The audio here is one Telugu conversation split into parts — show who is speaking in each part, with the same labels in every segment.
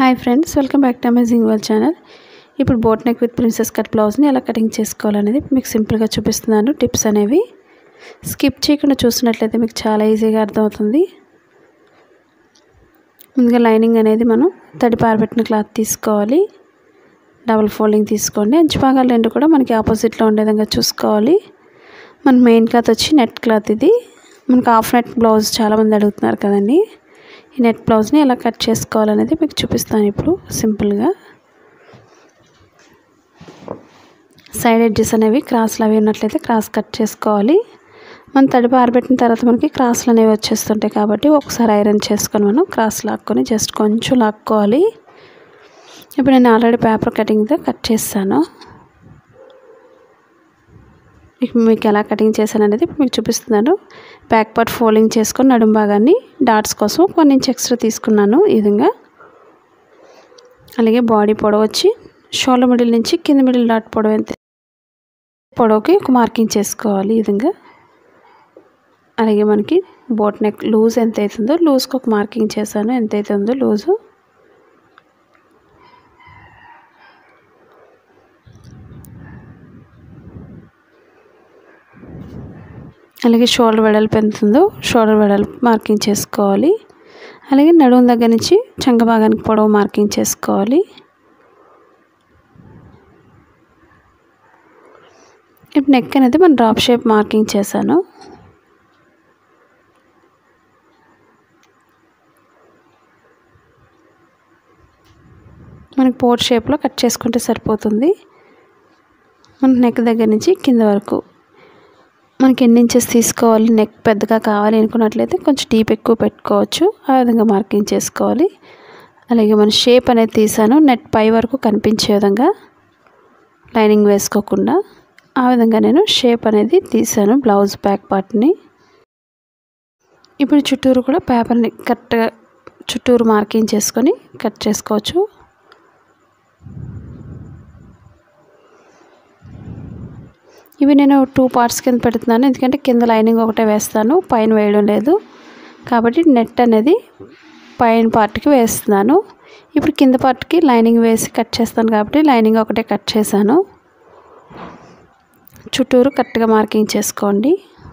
Speaker 1: hi friends welcome back to amazing world channel ఇప్పుడు boat neck with princess cut బ్లౌజ్ని ఎలా కటింగ్ చేసుకోవాలనేది మీకు సింపుల్గా చూపిస్తున్నాను టిప్స్ అనేవి స్కిప్ చేయకుండా చూసినట్లయితే మీకు చాలా ఈజీగా అర్థమవుతుంది ముందుగా లైనింగ్ అనేది మనం తడి పారబెట్టిన క్లాత్ తీసుకోవాలి డబుల్ ఫోల్డింగ్ తీసుకోండి అంచు భాగాలు రెండు కూడా మనకి ఆపోజిట్లో ఉండే విధంగా చూసుకోవాలి మన మెయిన్ క్లాత్ వచ్చి నెట్ క్లాత్ ఇది మనకు హాఫ్ నెట్ బ్లౌజ్ చాలామంది అడుగుతున్నారు కదండి ఈ నెట్ బ్లౌజ్ని ఎలా కట్ చేసుకోవాలనేది మీకు చూపిస్తాను ఇప్పుడు సింపుల్గా సైడ్ ఎడ్జెస్ అనేవి క్రాస్లు అవి ఉన్నట్లయితే క్రాస్ కట్ చేసుకోవాలి మనం తడిపి ఆరబెట్టిన తర్వాత మనకి క్రాస్లు అనేవి వచ్చేస్తుంటాయి కాబట్టి ఒకసారి ఐరన్ చేసుకొని మనం క్రాస్ లాక్కొని జస్ట్ కొంచెం లాక్కోవాలి ఇప్పుడు నేను ఆల్రెడీ పేపర్ కటింగ్తో కట్ చేస్తాను మీకు ఎలా కటింగ్ చేశాను అనేది ఇప్పుడు మీకు చూపిస్తున్నాను బ్యాక్ పార్ట్ ఫోల్డింగ్ చేసుకొని నడుం భాగాన్ని డాట్స్ కోసం కొన్ని ఇంచ్ ఎక్స్ట్రా తీసుకున్నాను ఈ విధంగా అలాగే బాడీ పొడవు వచ్చి షోల్డర్ మిడిల్ నుంచి కింద మిడిల్ డాట్ పొడవు ఎంత పొడవుకి ఒక మార్కింగ్ చేసుకోవాలి ఈ విధంగా అలాగే మనకి బోట్ నెక్ లూజ్ ఎంత అవుతుందో లూజ్కి ఒక మార్కింగ్ చేశాను ఎంత అవుతుందో లూజు అలాగే షోల్డర్ వెడల్పు ఎంత ఉందో షోల్డర్ వెడల్పు మార్కింగ్ చేసుకోవాలి అలాగే నడుము దగ్గర నుంచి చంక భాగానికి పొడవు మార్కింగ్ చేసుకోవాలి ఇప్పుడు నెక్ అనేది మనం డ్రాప్ షేప్ మార్కింగ్ చేశాను మనకి పోర్ట్ షేప్లో కట్ చేసుకుంటే సరిపోతుంది మనకి నెక్ దగ్గర నుంచి కింద వరకు మనకి ఎన్ని ఇంచెస్ తీసుకోవాలి నెక్ పెద్దగా కావాలి అనుకున్నట్లయితే కొంచెం డీప్ ఎక్కువ పెట్టుకోవచ్చు ఆ విధంగా మార్కింగ్ చేసుకోవాలి అలాగే మన షేప్ అనేది తీసాను నెట్ పై వరకు కనిపించే విధంగా లైనింగ్ వేసుకోకుండా ఆ విధంగా నేను షేప్ అనేది తీసాను బ్లౌజ్ బ్యాక్ పార్ట్ని ఇప్పుడు చుట్టూరు కూడా పేపర్ని కరెక్ట్గా చుట్టూరు మార్కింగ్ చేసుకొని కట్ చేసుకోవచ్చు ఇవి నేను టూ పార్ట్స్ కింద పెడుతున్నాను ఎందుకంటే కింద లైనింగ్ ఒకటే వేస్తాను పైన వేయడం లేదు కాబట్టి నెట్ అనేది పైన పార్ట్కి వేస్తున్నాను ఇప్పుడు కింద పార్ట్కి లైనింగ్ వేసి కట్ చేస్తాను కాబట్టి లైనింగ్ ఒకటే కట్ చేశాను చుట్టూరు కరెక్ట్గా మార్కింగ్ చేసుకోండి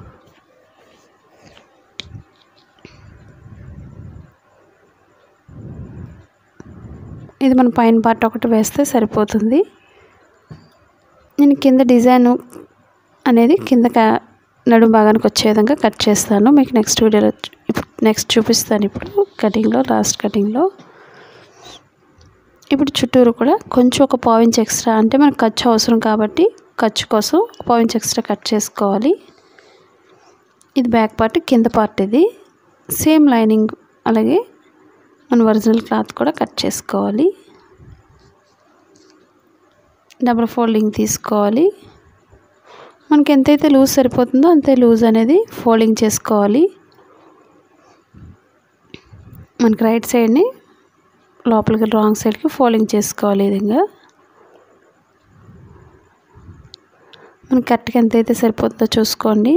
Speaker 1: ఇది మన పైన పార్ట్ ఒకటి వేస్తే సరిపోతుంది నేను కింద డిజైన్ అనేది కింద నడుము భాగానికి వచ్చే విధంగా కట్ చేస్తాను మీకు నెక్స్ట్ వీడియోలో నెక్స్ట్ చూపిస్తాను ఇప్పుడు కటింగ్లో లాస్ట్ కటింగ్లో ఇప్పుడు చుట్టూరు కూడా కొంచెం ఒక పావించ్ ఎక్స్ట్రా అంటే మనకు ఖర్చు అవసరం కాబట్టి ఖర్చు కోసం ఒక పావించ్ ఎక్స్ట్రా కట్ చేసుకోవాలి ఇది బ్యాక్ పార్ట్ కింద పార్ట్ ఇది సేమ్ లైనింగ్ అలాగే మన ఒరిజినల్ క్లాత్ కూడా కట్ చేసుకోవాలి డబుల్ ఫోల్డింగ్ తీసుకోవాలి మనకి ఎంతైతే లూజ్ సరిపోతుందో అంతే లూజ్ అనేది ఫోల్డింగ్ చేసుకోవాలి మనకి రైట్ సైడ్ని లోపలికి రాంగ్ సైడ్కి ఫోల్డింగ్ చేసుకోవాలి ఈ విధంగా మనకి కరెక్ట్గా ఎంతైతే సరిపోతుందో చూసుకోండి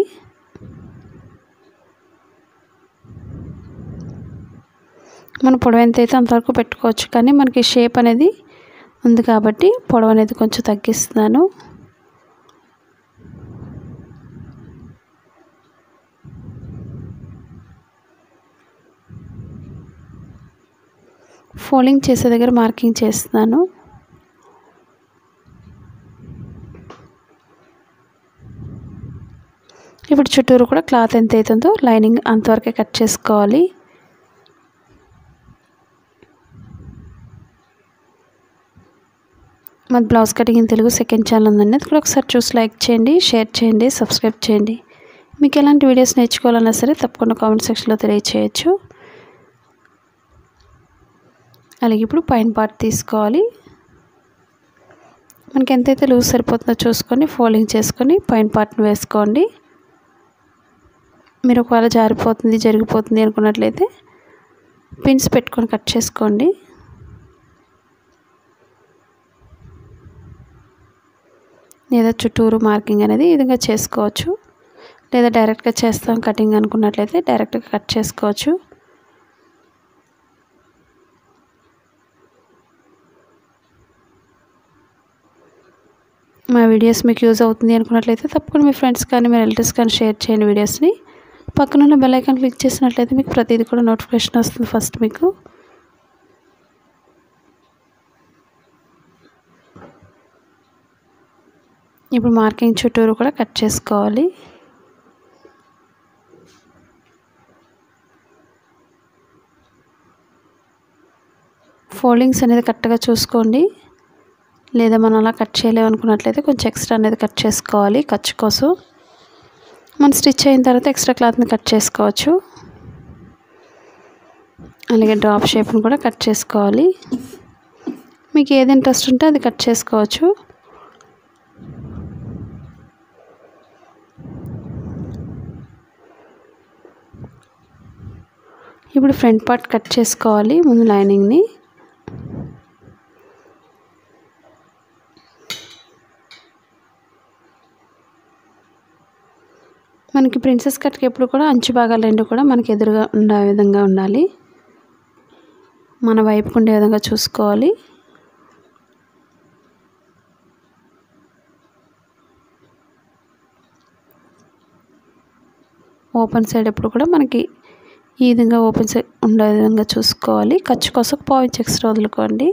Speaker 1: మన పొడవు ఎంత అయితే అంతవరకు పెట్టుకోవచ్చు కానీ మనకి షేప్ అనేది ఉంది కాబట్టి పొడవు అనేది కొంచెం తగ్గిస్తున్నాను ఫోల్డింగ్ చేసే దగ్గర మార్కింగ్ చేస్తున్నాను ఇప్పుడు చుట్టూరు కూడా క్లాత్ ఎంత అవుతుందో లైనింగ్ అంతవరకే కట్ చేసుకోవాలి మాది blouse cutting in Telugu second channel ఉందండి అది కూడా ఒకసారి చూసి లైక్ చేయండి షేర్ చేయండి సబ్స్క్రైబ్ చేయండి మీకు ఎలాంటి వీడియోస్ నేర్చుకోవాలన్నా సరే తప్పకుండా కామెంట్ సెక్షన్లో తెలియచేయచ్చు అలాగే ఇప్పుడు పైన పార్ట్ తీసుకోవాలి మనకి ఎంతైతే లూజ్ సరిపోతుందో చూసుకొని ఫోల్డింగ్ చేసుకొని పైన పార్ట్ని వేసుకోండి మీరు ఒకవేళ జారిపోతుంది జరిగిపోతుంది అనుకున్నట్లయితే పిన్స్ పెట్టుకొని కట్ చేసుకోండి లేదా చుట్టూరు మార్కింగ్ అనేది ఈ విధంగా చేసుకోవచ్చు లేదా డైరెక్ట్గా చేస్తాం కటింగ్ అనుకున్నట్లయితే డైరెక్ట్గా కట్ చేసుకోవచ్చు మా వీడియోస్ మీకు యూజ్ అవుతుంది అనుకున్నట్లయితే తప్పకుండా మీ ఫ్రెండ్స్ కానీ మీ రిలేటివ్స్ కానీ షేర్ చేయండి వీడియోస్ని పక్కన ఉన్న బెల్ ఐకాన్ క్లిక్ చేసినట్లయితే మీకు ప్రతిదీ కూడా నోటిఫికేషన్ వస్తుంది ఫస్ట్ మీకు ఇప్పుడు మార్కింగ్ చుట్టూరు కూడా కట్ చేసుకోవాలి ఫోల్డింగ్స్ అనేది కరెక్ట్గా చూసుకోండి లేదా మనం అలా కట్ చేయలేము అనుకున్నట్లయితే కొంచెం ఎక్స్ట్రా అనేది కట్ చేసుకోవాలి ఖర్చు కోసం మనం స్టిచ్ అయిన తర్వాత ఎక్స్ట్రా క్లాత్ని కట్ చేసుకోవచ్చు అలాగే డ్రాప్ షేప్ని కూడా కట్ చేసుకోవాలి మీకు ఏది ఇంట్రెస్ట్ ఉంటే అది కట్ చేసుకోవచ్చు ఇప్పుడు ఫ్రంట్ పార్ట్ కట్ చేసుకోవాలి ముందు లైనింగ్ని మనకి ప్రిన్సెస్ కట్కి ఎప్పుడు కూడా అంచు భాగాలు రెండు కూడా మనకి ఎదురుగా ఉండే విధంగా ఉండాలి మన వైపుకు ఉండే విధంగా చూసుకోవాలి ఓపెన్ సైడ్ ఎప్పుడు కూడా మనకి ఈ విధంగా ఓపెన్ సైడ్ ఉండే విధంగా చూసుకోవాలి ఖర్చు కోసం పావించి ఎక్స్ట్రా వదులుకోండి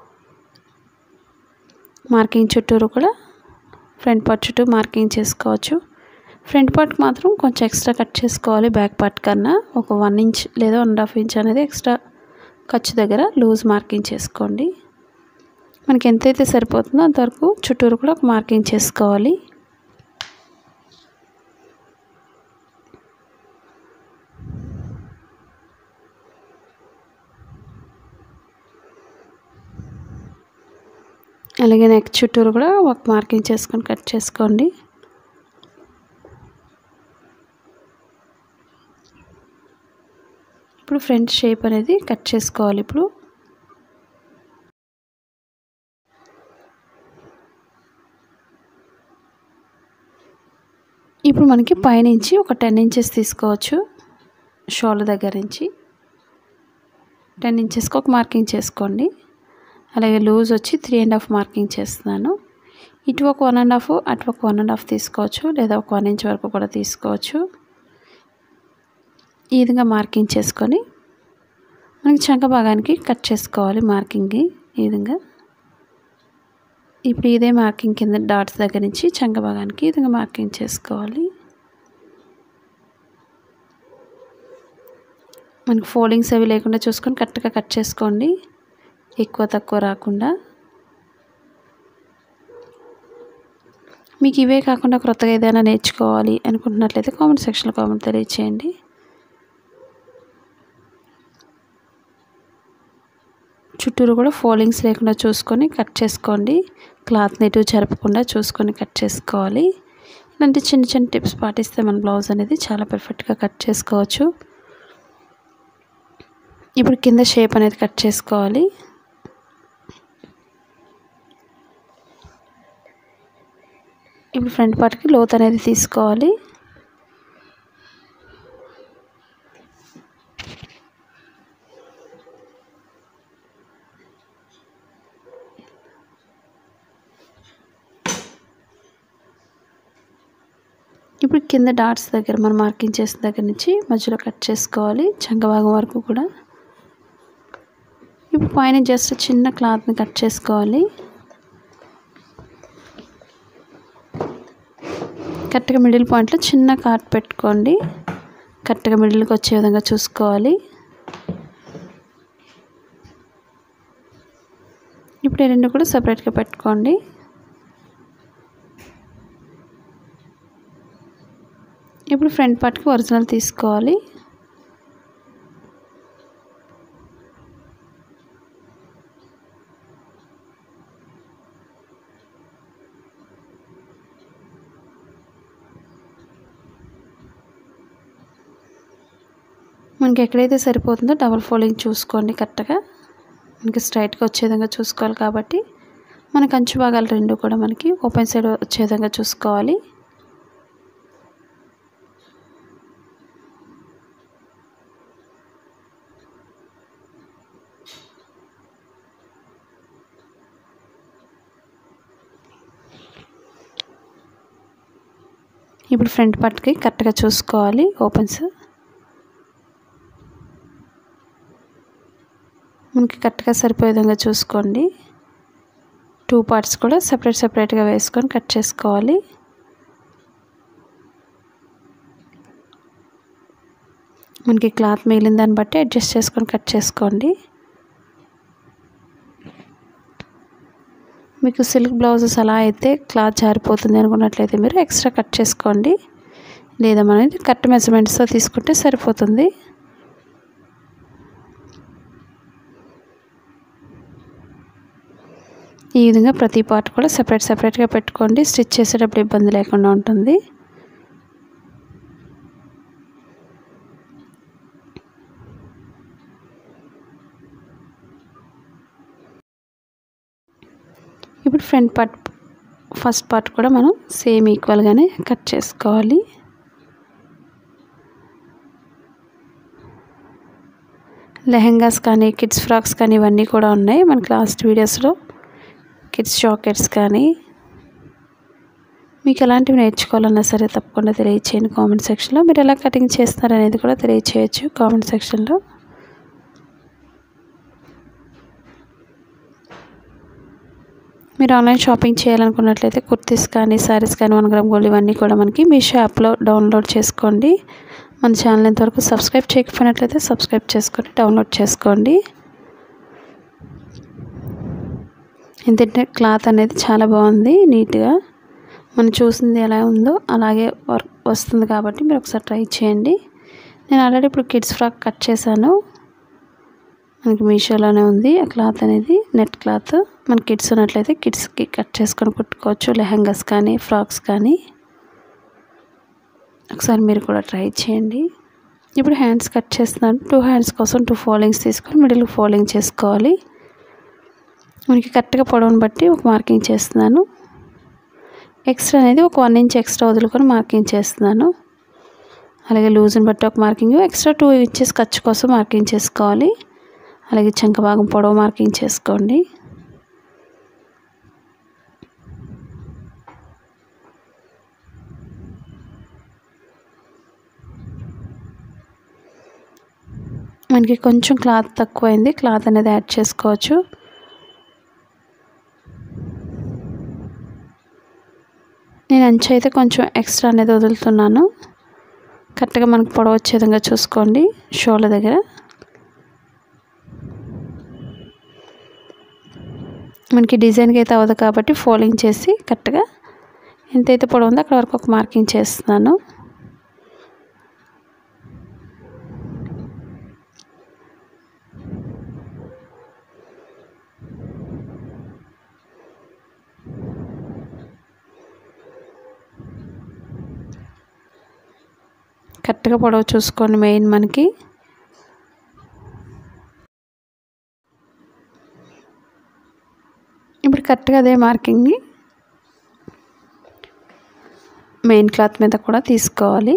Speaker 1: మార్కింగ్ చుట్టూరు కూడా ఫ్రంట్ పార్ట్ చుట్టూ మార్కింగ్ చేసుకోవచ్చు ఫ్రంట్ పార్ట్ మాత్రం కొంచెం ఎక్స్ట్రా కట్ చేసుకోవాలి బ్యాక్ పార్ట్ కన్నా ఒక వన్ ఇంచ్ లేదా వన్ అండ్ హాఫ్ ఇంచ్ అనేది ఎక్స్ట్రా ఖర్చు దగ్గర లూజ్ మార్కింగ్ చేసుకోండి మనకి ఎంతైతే సరిపోతుందో అంతవరకు చుట్టూరు కూడా ఒక మార్కింగ్ చేసుకోవాలి అలాగే నెక్ చుట్టూరు కూడా ఒక మార్కింగ్ చేసుకొని కట్ చేసుకోండి ఇప్పుడు ఫ్రంట్ షేప్ అనేది కట్ చేసుకోవాలి ఇప్పుడు ఇప్పుడు మనకి పైనుంచి ఒక టెన్ ఇంచెస్ తీసుకోవచ్చు షోల్డర్ దగ్గర నుంచి టెన్ ఇంచెస్కి ఒక మార్కింగ్ చేసుకోండి అలాగే లూజ్ వచ్చి త్రీ అండ్ హాఫ్ మార్కింగ్ చేస్తున్నాను ఇటు ఒక వన్ అండ్ హాఫ్ అటు ఒక వన్ అండ్ హాఫ్ తీసుకోవచ్చు లేదా ఒక వన్ ఇంచ్ వరకు కూడా తీసుకోవచ్చు ఈ విధంగా మార్కింగ్ చేసుకొని మనకి చంక భాగానికి కట్ చేసుకోవాలి మార్కింగ్కి ఈ విధంగా ఇప్పుడు ఇదే మార్కింగ్ కింద డాట్స్ దగ్గర నుంచి చంక భాగానికి ఈ విధంగా మార్కింగ్ చేసుకోవాలి మనకి ఫోల్డింగ్స్ అవి లేకుండా చూసుకొని కరెక్ట్గా కట్ చేసుకోండి ఎక్కువ తక్కువ రాకుండా మీకు ఇవే కాకుండా క్రొత్తగా ఏదైనా నేర్చుకోవాలి అనుకుంటున్నట్లయితే కామెంట్ సెక్షన్లో కామెంట్ తెలియచేయండి చుట్టూరు కూడా ఫోల్డింగ్స్ లేకుండా చూసుకొని కట్ చేసుకోండి క్లాత్ని ఎటు జరపకుండా చూసుకొని కట్ చేసుకోవాలి ఇలాంటి చిన్న చిన్న టిప్స్ పాటిస్తే మన బ్లౌజ్ అనేది చాలా పర్ఫెక్ట్గా కట్ చేసుకోవచ్చు ఇప్పుడు కింద షేప్ అనేది కట్ చేసుకోవాలి ఇప్పుడు ఫ్రంట్ పార్ట్కి లోత్ అనేది తీసుకోవాలి ఇప్పుడు కింద డాట్స్ దగ్గర మనం మార్కింగ్ చేసిన దగ్గర నుంచి మధ్యలో కట్ చేసుకోవాలి చంకభాగం వరకు కూడా ఇప్పుడు పైన జస్ట్ చిన్న క్లాత్ని కట్ చేసుకోవాలి కరెక్ట్గా మిడిల్ పాయింట్లో చిన్న కాట్ పెట్టుకోండి కరెక్ట్గా మిడిల్కి వచ్చే విధంగా చూసుకోవాలి ఇప్పుడు ఈ రెండు కూడా సపరేట్గా పెట్టుకోండి ఇప్పుడు ఫ్రంట్ పార్ట్కి ఒరిజినల్ తీసుకోవాలి మనకి ఎక్కడైతే సరిపోతుందో డబల్ ఫోల్డింగ్ చూసుకోండి కరెక్ట్గా మనకి స్ట్రైట్గా వచ్చే విధంగా చూసుకోవాలి కాబట్టి మనకి అంచు భాగాలు రెండు కూడా మనకి ఓపెన్ సైడ్ వచ్చే విధంగా చూసుకోవాలి ఇప్పుడు ఫ్రంట్ పార్ట్కి కరెక్ట్గా చూసుకోవాలి ఓపెన్స్ మనకి కరెక్ట్గా సరిపోయే విధంగా చూసుకోండి టూ పార్ట్స్ కూడా సపరేట్ సపరేట్గా వేసుకొని కట్ చేసుకోవాలి మనకి క్లాత్ మిగిలిన దాన్ని బట్టి అడ్జస్ట్ చేసుకొని కట్ చేసుకోండి మీకు సిల్క్ బ్లౌజెస్ అలా అయితే క్లాత్ జారిపోతుంది అనుకున్నట్లయితే మీరు ఎక్స్ట్రా కట్ చేసుకోండి లేదా మనం కరెక్ట్ మెజర్మెంట్స్తో తీసుకుంటే సరిపోతుంది ఈ విధంగా ప్రతి పార్ట్ కూడా సపరేట్ సపరేట్గా పెట్టుకోండి స్టిచ్ చేసేటప్పుడు ఇబ్బంది లేకుండా ఉంటుంది ఇప్పుడు ఫ్రంట్ పార్ట్ ఫస్ట్ పార్ట్ కూడా మనం సేమ్ ఈక్వల్గానే కట్ చేసుకోవాలి లెహెంగాస్ కానీ కిడ్స్ ఫ్రాక్స్ కానీ ఇవన్నీ కూడా ఉన్నాయి మనకి లాస్ట్ వీడియోస్లో కిడ్స్ జాకెట్స్ కానీ మీకు ఎలాంటివి నేర్చుకోవాలన్నా సరే తప్పకుండా తెలియచేయండి కామెంట్ సెక్షన్లో మీరు ఎలా కటింగ్ చేస్తారనేది కూడా తెలియచేయచ్చు కామెంట్ సెక్షన్లో మీరు ఆన్లైన్ షాపింగ్ చేయాలనుకున్నట్లయితే కుర్తీస్ కానీ శారీస్ కానీ వన్ గ్రామ్ గోల్డ్ ఇవన్నీ కూడా మనకి మీ షాప్లో డౌన్లోడ్ చేసుకోండి మన ఛానల్ ఇంతవరకు సబ్స్క్రైబ్ చేయకపోయినట్లయితే సబ్స్క్రైబ్ చేసుకొని డౌన్లోడ్ చేసుకోండి ఎందుకంటే క్లాత్ అనేది చాలా బాగుంది నీట్గా మనం చూసింది ఎలా ఉందో అలాగే వర్క్ వస్తుంది కాబట్టి మీరు ఒకసారి ట్రై చేయండి నేను ఆల్రెడీ ఇప్పుడు కిడ్స్ ఫ్రాక్ కట్ చేశాను మనకి మీషోలోనే ఉంది ఆ క్లాత్ అనేది నెట్ క్లాత్ మన కిడ్స్ ఉన్నట్లయితే కిడ్స్కి కట్ చేసుకొని కుట్టుకోవచ్చు లెహంగాస్ కానీ ఫ్రాక్స్ కానీ ఒకసారి మీరు కూడా ట్రై చేయండి ఇప్పుడు హ్యాండ్స్ కట్ చేస్తున్నాను టూ హ్యాండ్స్ కోసం టూ ఫోల్డింగ్స్ తీసుకొని మిడిల్ ఫోల్డింగ్ చేసుకోవాలి మనకి కరెక్ట్గా పొడవును బట్టి ఒక మార్కింగ్ చేస్తున్నాను ఎక్స్ట్రా అనేది ఒక వన్ ఇంచ్ ఎక్స్ట్రా వదులుకొని మార్కింగ్ చేస్తున్నాను అలాగే లూజ్ని బట్టి ఒక మార్కింగ్ ఎక్స్ట్రా టూ ఇంచెస్ ఖర్చు కోసం మార్కింగ్ చేసుకోవాలి అలాగే చంక భాగం పొడవు మార్కింగ్ చేసుకోండి మనకి కొంచెం క్లాత్ తక్కువైంది క్లాత్ అనేది యాడ్ చేసుకోవచ్చు నేను అంచు అయితే కొంచెం ఎక్స్ట్రా అనేది వదులుతున్నాను కరెక్ట్గా మనకు పొడవు వచ్చే విధంగా చూసుకోండి షోల దగ్గర మనకి డిజైన్కి అయితే అవ్వదు కాబట్టి ఫోల్డింగ్ చేసి కరెక్ట్గా ఎంతైతే పొడవు ఉందో అక్కడ వరకు ఒక మార్కింగ్ చేస్తున్నాను కరెక్ట్గా పొడవు చూసుకోండి మెయిన్ మనకి ఇప్పుడు కరెక్ట్గా అదే మార్కింగ్ని మెయిన్ క్లాత్ మీద కూడా తీసుకోవాలి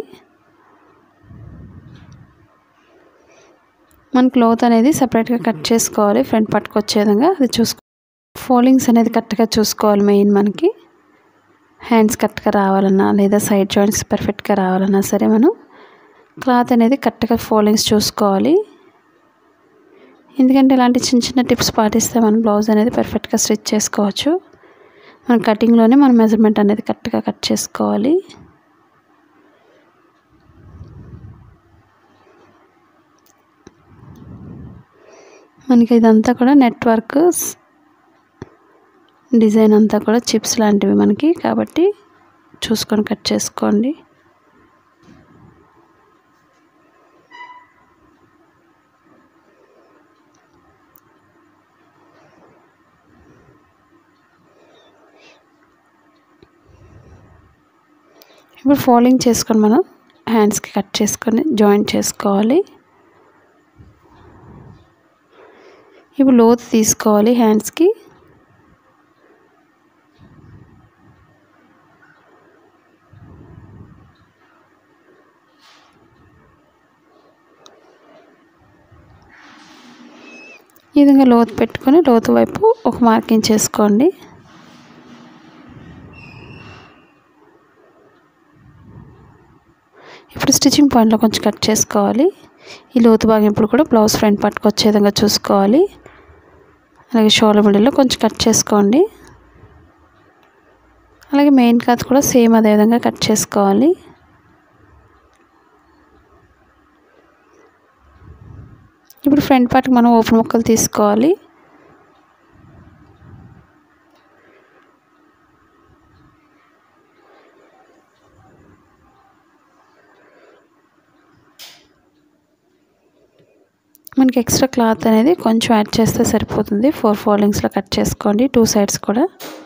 Speaker 1: మన క్లోత్ అనేది సపరేట్గా కట్ చేసుకోవాలి ఫ్రంట్ పట్టుకు వచ్చే విధంగా అది చూసుకో ఫోల్డింగ్స్ అనేది కరెక్ట్గా చూసుకోవాలి మెయిన్ మనకి హ్యాండ్స్ కరెక్ట్గా రావాలన్నా లేదా సైడ్ జాయింట్స్ పర్ఫెక్ట్గా రావాలన్నా సరే మనం క్లాత్ అనేది కరెక్ట్గా ఫోల్డింగ్స్ చూసుకోవాలి ఎందుకంటే ఇలాంటి చిన్న చిన్న టిప్స్ పాటిస్తే మనం బ్లౌజ్ అనేది పర్ఫెక్ట్గా స్టిచ్ చేసుకోవచ్చు మన కటింగ్లోనే మన మెజర్మెంట్ అనేది కరెక్ట్గా కట్ చేసుకోవాలి మనకి ఇదంతా కూడా నెట్వర్క్ డిజైన్ అంతా కూడా చిప్స్ లాంటివి మనకి కాబట్టి చూసుకొని కట్ చేసుకోండి ఇప్పుడు ఫోల్డింగ్ చేసుకొని మనం హ్యాండ్స్కి కట్ చేసుకొని జాయింట్ చేసుకోవాలి ఇప్పుడు లోతు తీసుకోవాలి హ్యాండ్స్కి ఈ విధంగా లోతు పెట్టుకొని లోతు వైపు ఒక మార్కింగ్ చేసుకోండి ఇప్పుడు స్టిచ్చింగ్ పాయింట్లో కొంచెం కట్ చేసుకోవాలి ఈ లోతు భాగం ఇప్పుడు కూడా బ్లౌజ్ ఫ్రంట్ పట్టుకు వచ్చే విధంగా చూసుకోవాలి అలాగే షోల్డర్ మిడిల్లో కొంచెం కట్ చేసుకోండి అలాగే మెయిన్ క్లాత్ కూడా సేమ్ అదే విధంగా కట్ చేసుకోవాలి ఇప్పుడు ఫ్రంట్ పార్ట్కి మనం ఓపెన్ ముక్కలు తీసుకోవాలి మనకి ఎక్స్ట్రా క్లాత్ అనేది కొంచెం యాడ్ చేస్తే సరిపోతుంది ఫోర్ ఫోల్డింగ్స్లో కట్ చేసుకోండి టూ సైడ్స్ కూడా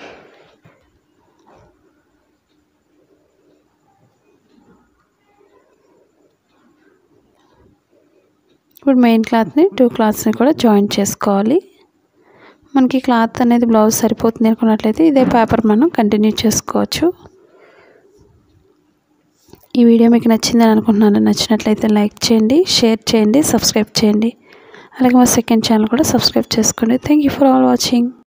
Speaker 1: ఇప్పుడు మెయిన్ క్లాత్ని టూ క్లాత్స్ని కూడా జాయింట్ చేసుకోవాలి మనకి క్లాత్ అనేది బ్లౌజ్ సరిపోతుంది అనుకున్నట్లయితే ఇదే పేపర్ మనం కంటిన్యూ చేసుకోవచ్చు ఈ వీడియో మీకు నచ్చిందని అనుకుంటున్నాను నచ్చినట్లయితే లైక్ చేయండి షేర్ చేయండి సబ్స్క్రైబ్ చేయండి అలాగే మా సెకండ్ ఛానల్ కూడా సబ్స్క్రైబ్ చేసుకోండి thank you for all watching